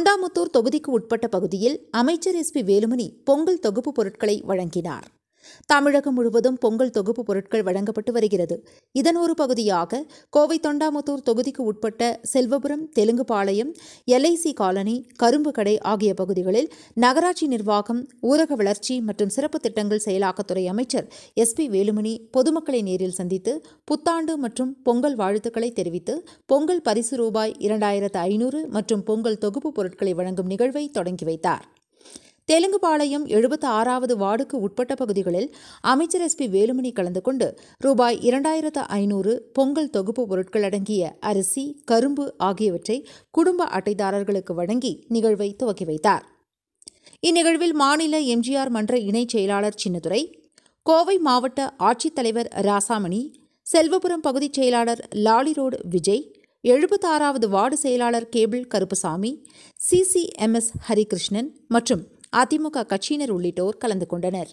தொண்டாமுத்தூர் தொகுதிக்கு உட்பட்ட பகுதியில் அமைச்சர் எஸ் பி வேலுமணி பொங்கல் தொகுப்பு பொருட்களை வழங்கினார் தமிழகம் முழுவதும் பொங்கல் தொகுப்பு பொருட்கள் வழங்கப்பட்டு வருகிறது இதன் ஒரு பகுதியாக கோவை தொண்டாமுத்தூர் தொகுதிக்கு உட்பட்ட செல்வபுரம் தெலுங்குபாளையம் எல்ஐசி காலனி கரும்பு கடை ஆகிய பகுதிகளில் நகராட்சி நிர்வாகம் ஊரக வளர்ச்சி மற்றும் சிறப்பு திட்டங்கள் செயலாக்கத்துறை அமைச்சர் எஸ் பி வேலுமணி பொதுமக்களை நேரில் சந்தித்து புத்தாண்டு மற்றும் பொங்கல் வாழ்த்துக்களை தெரிவித்து பொங்கல் பரிசு ரூபாய் இரண்டாயிரத்து ஐநூறு மற்றும் பொங்கல் தொகுப்பு பொருட்களை வழங்கும் நிகழ்வை தொடங்கி வைத்தார் தெலுங்குபாளையம் எழுபத்தி ஆறாவது வார்டுக்கு உட்பட்ட பகுதிகளில் அமைச்சர் எஸ் பி வேலுமணி கலந்து கொண்டு ரூபாய் இரண்டாயிரத்து ஐநூறு பொங்கல் தொகுப்பு பொருட்கள் அடங்கிய அரிசி கரும்பு ஆகியவற்றை குடும்ப அட்டைதாரர்களுக்கு வழங்கி நிகழ்வை துவக்கி வைத்தார் இந்நிகழ்வில் மாநில எம்ஜிஆர் மன்ற இணைச் செயலாளர் சின்னதுரை கோவை மாவட்ட ஆட்சித்தலைவர் ராசாமணி செல்வபுரம் பகுதிச் செயலாளர் லாலி ரோடு விஜய் எழுபத்தாறாவது வார்டு செயலாளர் கேபிள் கருப்புசாமி சிசிஎம்எஸ் ஹரிகிருஷ்ணன் மற்றும் அதிமுக கட்சியினர் உள்ளிட்டோர் கலந்து கொண்டனர்